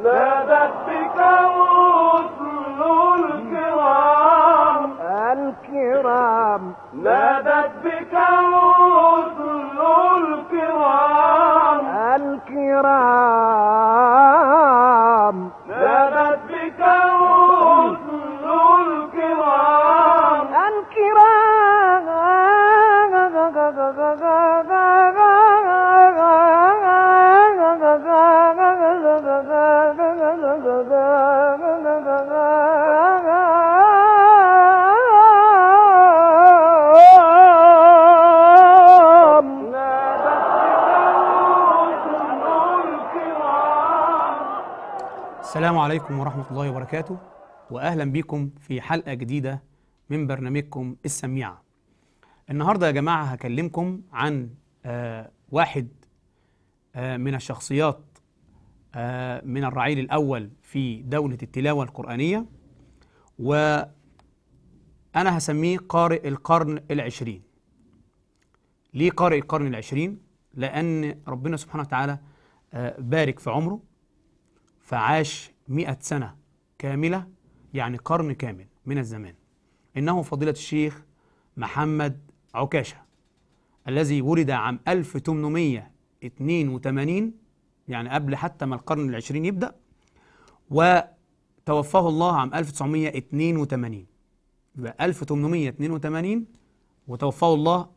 نادت بك رسل الكرام الكرام نادت بك رسل الكرام الكرام نادت بك رسل الكرام الكرام السلام عليكم ورحمة الله وبركاته وأهلا بكم في حلقة جديدة من برنامجكم السميعة النهاردة يا جماعة هكلمكم عن آه واحد آه من الشخصيات آه من الرعيل الأول في دولة التلاوة القرآنية وأنا هسميه قارئ القرن العشرين ليه قارئ القرن العشرين؟ لأن ربنا سبحانه وتعالى آه بارك في عمره فعاش مئة سنة كاملة يعني قرن كامل من الزمان إنه فضيلة الشيخ محمد عكاشة الذي ولد عام 1882 يعني قبل حتى ما القرن العشرين يبدأ وتوفاه الله عام 1982 يبقى 1882 وتوفاه الله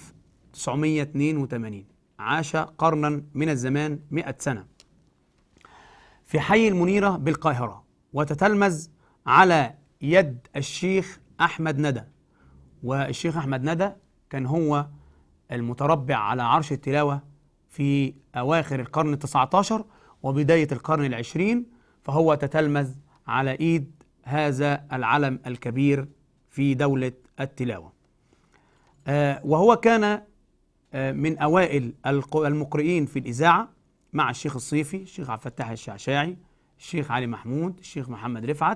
1982 عاش قرنا من الزمان 100 سنة في حي المنيرة بالقاهرة وتتلمذ على يد الشيخ أحمد ندى والشيخ أحمد ندى كان هو المتربع على عرش التلاوة في أواخر القرن التسعة عشر وبداية القرن العشرين فهو تتلمذ على إيد هذا العلم الكبير في دولة التلاوة آه، وهو كان آه، من أوائل الق- المقرئين في الإذاعة مع الشيخ الصيفي الشيخ عبد الفتاح الشعشاعي الشيخ علي محمود الشيخ محمد رفعت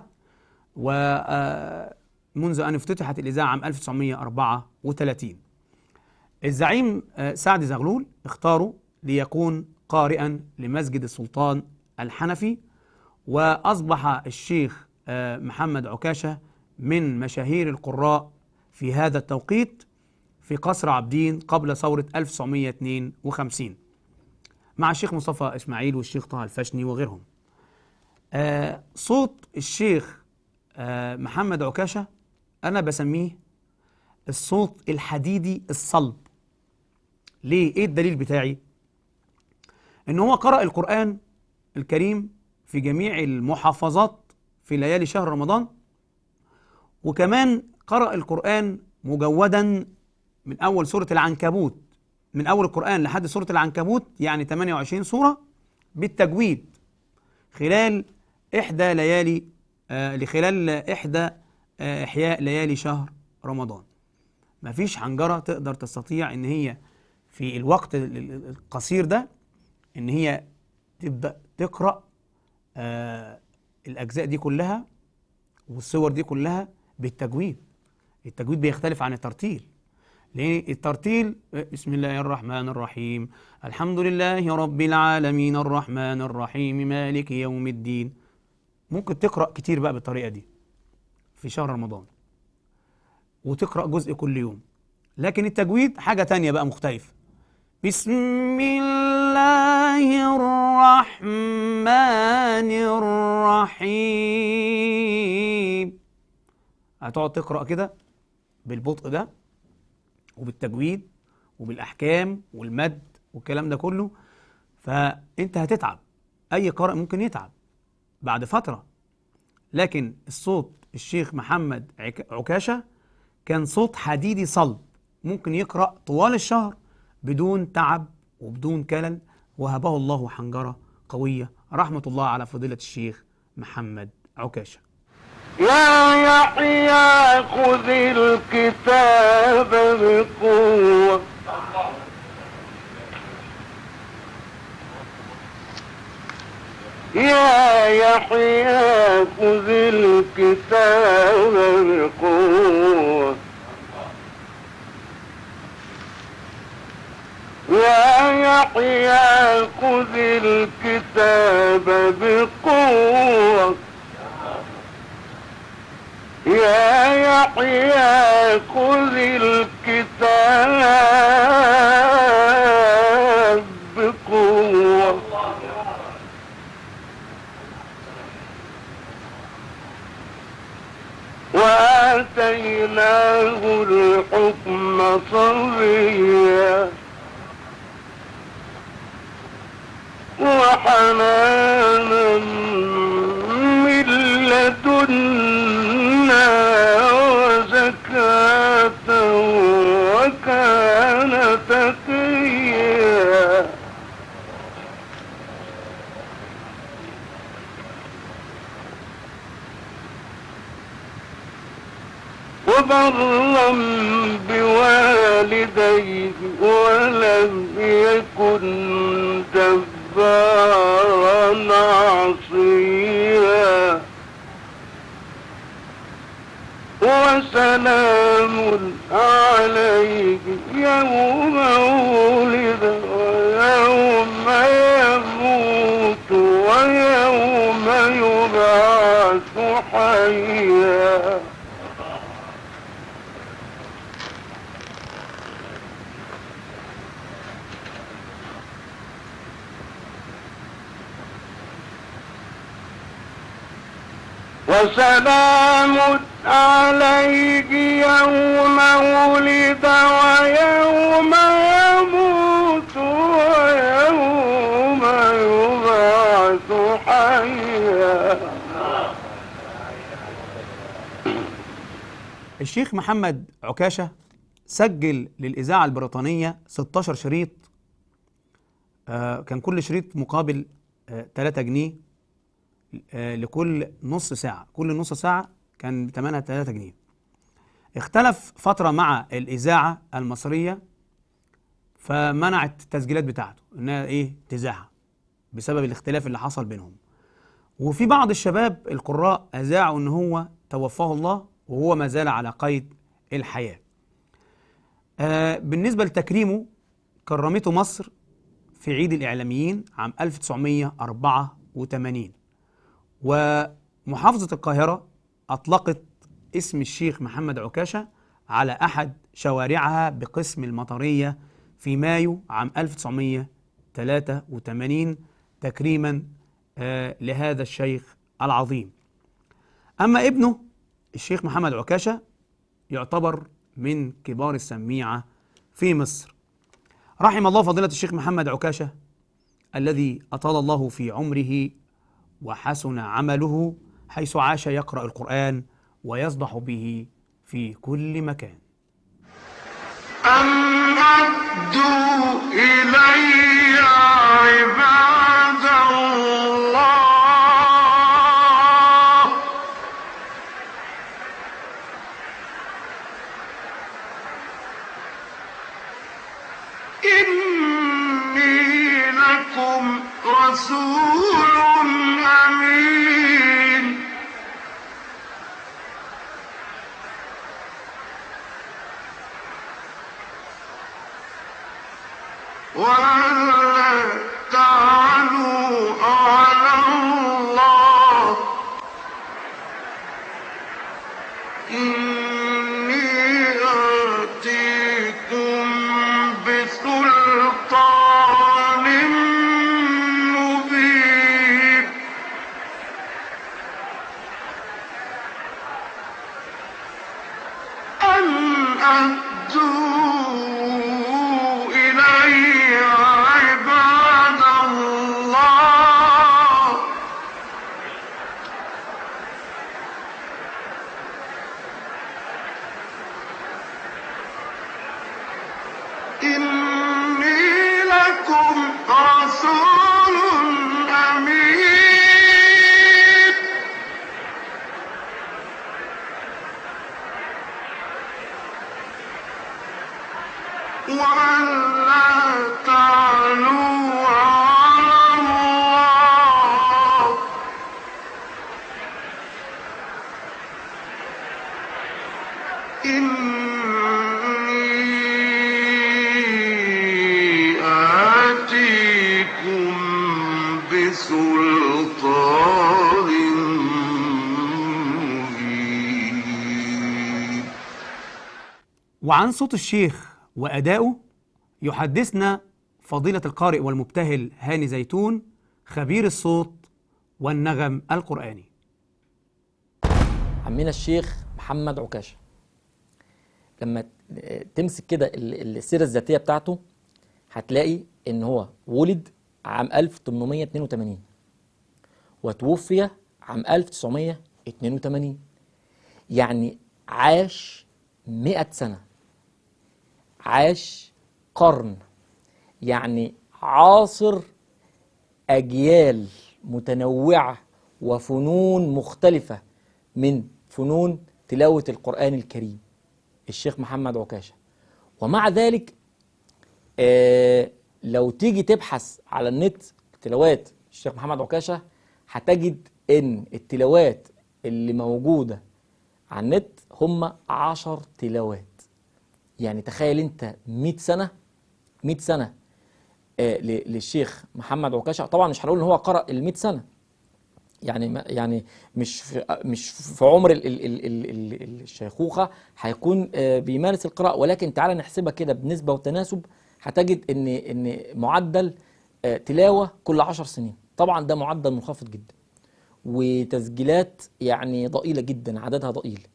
ومنذ أن افتتحت الإذاعة عام 1934 الزعيم آه، سعد زغلول اختاره ليكون قارئا لمسجد السلطان الحنفي وأصبح الشيخ آه، محمد عكاشة من مشاهير القراء في هذا التوقيت في قصر عابدين قبل ثورة 1952 مع الشيخ مصطفى إسماعيل والشيخ طه الفشني وغيرهم آه صوت الشيخ آه محمد عكاشة أنا بسميه الصوت الحديدي الصلب ليه؟ إيه الدليل بتاعي؟ إن هو قرأ القرآن الكريم في جميع المحافظات في ليالي شهر رمضان وكمان قرأ القرآن مجودا من أول سورة العنكبوت من أول القرآن لحد سورة العنكبوت يعني 28 سورة بالتجويد خلال إحدى ليالي آه لخلال إحدى آه إحياء ليالي شهر رمضان مفيش حنجرة تقدر تستطيع إن هي في الوقت ال- ال- القصير ده إن هي تبدأ تقرأ آه الأجزاء دي كلها والصور دي كلها بالتجويد التجويد بيختلف عن الترتيل ليه الترتيل بسم الله الرحمن الرحيم الحمد لله رب العالمين الرحمن الرحيم مالك يوم الدين ممكن تقرأ كتير بقى بالطريقة دي في شهر رمضان وتقرأ جزء كل يوم لكن التجويد حاجة تانية بقى مختلفة بسم الله الرحمن الرحيم هتقعد تقرأ كده بالبطء ده وبالتجويد وبالأحكام والمد والكلام ده كله فأنت هتتعب أي قارئ ممكن يتعب بعد فترة لكن الصوت الشيخ محمد عك- عكاشة كان صوت حديدي صلب ممكن يقرأ طوال الشهر بدون تعب وبدون كلل وهبه الله حنجرة قوية رحمة الله على فضيلة الشيخ محمد عكاشة يا يحيى خذ الكتاب بقوة يا يحيى خذ الكتاب بقوة يا يحيى خذ الكتاب بقوة يا يحيى خذ الكتاب بقوة وآتيناه الحكم صبيا وحنانا من لدنا وزكاة وكان تقيا وبرا بوالديه ولم يكن جبارا عصيا وسلام عليه يوم ولد ويوم يموت ويوم يبعث حيا وسلام عليه يوم ولد ويوم يموت ويوم يبعث حيا الشيخ محمد عكاشة سجل للإذاعة البريطانية 16 شريط آه، كان كل شريط مقابل آه، 3 جنيه آه، لكل نص ساعة كل نص ساعة كان ثمنها 3 جنيه اختلف فترة مع الإذاعة المصرية فمنعت التسجيلات بتاعته إنها إيه تذاعها بسبب الاختلاف اللي حصل بينهم وفي بعض الشباب القراء أذاعوا إن هو توفاه الله وهو ما زال على قيد الحياة آه بالنسبة لتكريمه كرمته مصر في عيد الإعلاميين عام 1984 ومحافظة القاهرة أطلقت اسم الشيخ محمد عكاشة على أحد شوارعها بقسم المطرية في مايو عام 1983 تكريما آه لهذا الشيخ العظيم أما ابنه الشيخ محمد عكاشة يعتبر من كبار السميعة في مصر رحم الله فضيلة الشيخ محمد عكاشة الذي أطال الله في عمره وحسن عمله حيث عاش يقرأ القرآن ويصدح به في كل مكان أن أدوا إلي عباد الله إني لكم رسول أمين وألا تعلوا على الله إني آتيكم بسلطان مبين أن أهدوا إلي عباد الله إني لكم رسول أمين وألا تعلوا على الله إني وعن صوت الشيخ وأدائه يحدثنا فضيلة القارئ والمبتهل هاني زيتون خبير الصوت والنغم القرآني عمنا الشيخ محمد عكاشة لما تمسك كده ال- السيرة الذاتية بتاعته هتلاقي ان هو ولد عام 1882 وتوفي عام 1982 يعني عاش 100 سنة عاش قرن يعني عاصر أجيال متنوعة وفنون مختلفة من فنون تلاوة القرآن الكريم الشيخ محمد عكاشة ومع ذلك آه لو تيجي تبحث على النت تلاوات الشيخ محمد عكاشة هتجد ان التلاوات اللي موجودة على النت هم عشر تلاوات يعني تخيل انت 100 سنة 100 سنة آه ل- للشيخ محمد عكاشة طبعا مش هنقول ان هو قرأ ال 100 سنة يعني ما يعني مش في مش في عمر ال ال ال ال ال الشيخوخه هيكون آه، بيمارس القراءه ولكن تعالى نحسبها كده بنسبه وتناسب هتجد ان ان معدل آه، تلاوه كل 10 سنين طبعا ده معدل منخفض جدا وتسجيلات يعني ضئيله جدا عددها ضئيل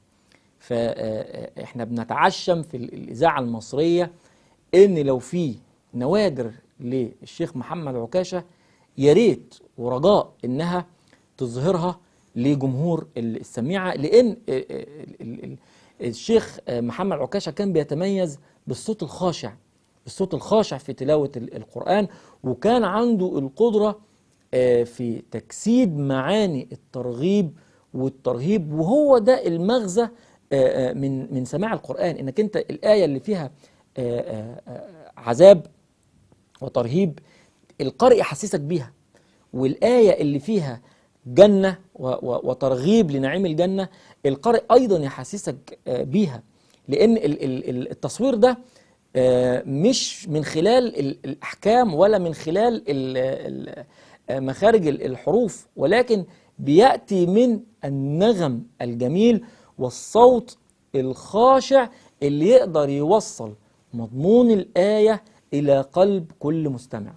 فاحنا بنتعشم في ال- الاذاعه المصريه ان لو في نوادر للشيخ محمد عكاشه يا ريت ورجاء انها تظهرها لجمهور السميعه لان ال- ال- ال- الشيخ محمد عكاشه كان بيتميز بالصوت الخاشع الصوت الخاشع في تلاوه ال- القران وكان عنده القدره آه، في تجسيد معاني الترغيب والترهيب وهو ده المغزى آه، آه، من من سماع القرآن انك انت الآية اللي فيها آه، آه، آه، عذاب وترهيب القارئ يحسسك بيها والآية اللي فيها جنة و- و- وترغيب لنعيم الجنة القارئ أيضا يحسسك آه، بيها لأن ال- ال- ال- التصوير ده آه، مش من خلال ال- الأحكام ولا من خلال ال- ال- آه، مخارج ال- الحروف ولكن بيأتي من النغم الجميل والصوت الخاشع اللي يقدر يوصل مضمون الآية إلى قلب كل مستمع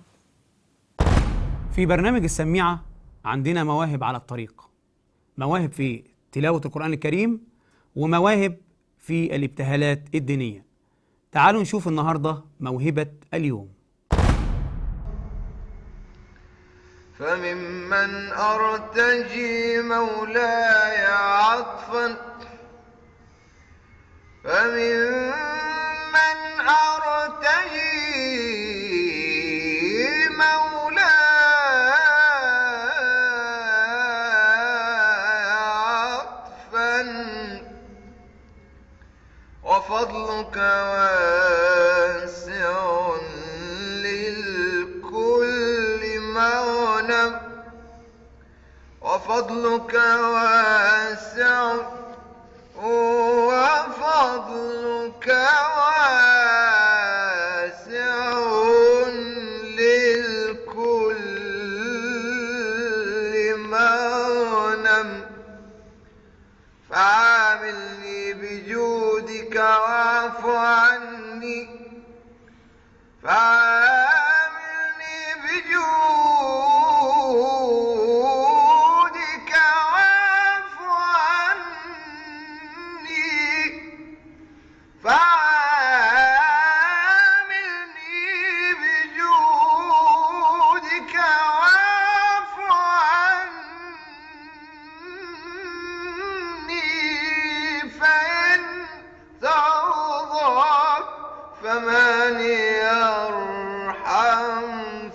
في برنامج السميعة عندنا مواهب على الطريق مواهب في تلاوة القرآن الكريم ومواهب في الابتهالات الدينية تعالوا نشوف النهاردة موهبة اليوم فممن أرتجي مولاي عطفا فممن أرتجي مولاي عطفا وفضلك واسع للكل مغنم وفضلك واسع وفضلك واسع للكل مغنم فعاملني بجودك واعف عني فعاملني بجودك واعف عني فعاملني بجودك واعف عني فإن تغضب فمن يرحم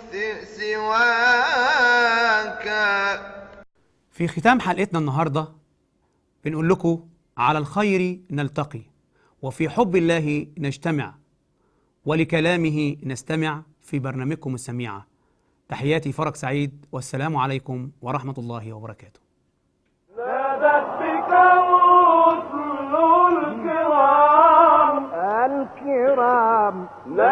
سواك في ختام حلقتنا النهاردة بنقول لكم على الخير نلتقي وفي حب الله نجتمع ولكلامه نستمع في برنامجكم السميعة تحياتي فرج سعيد والسلام عليكم ورحمة الله وبركاته نادت بك رسل الكرام الكرام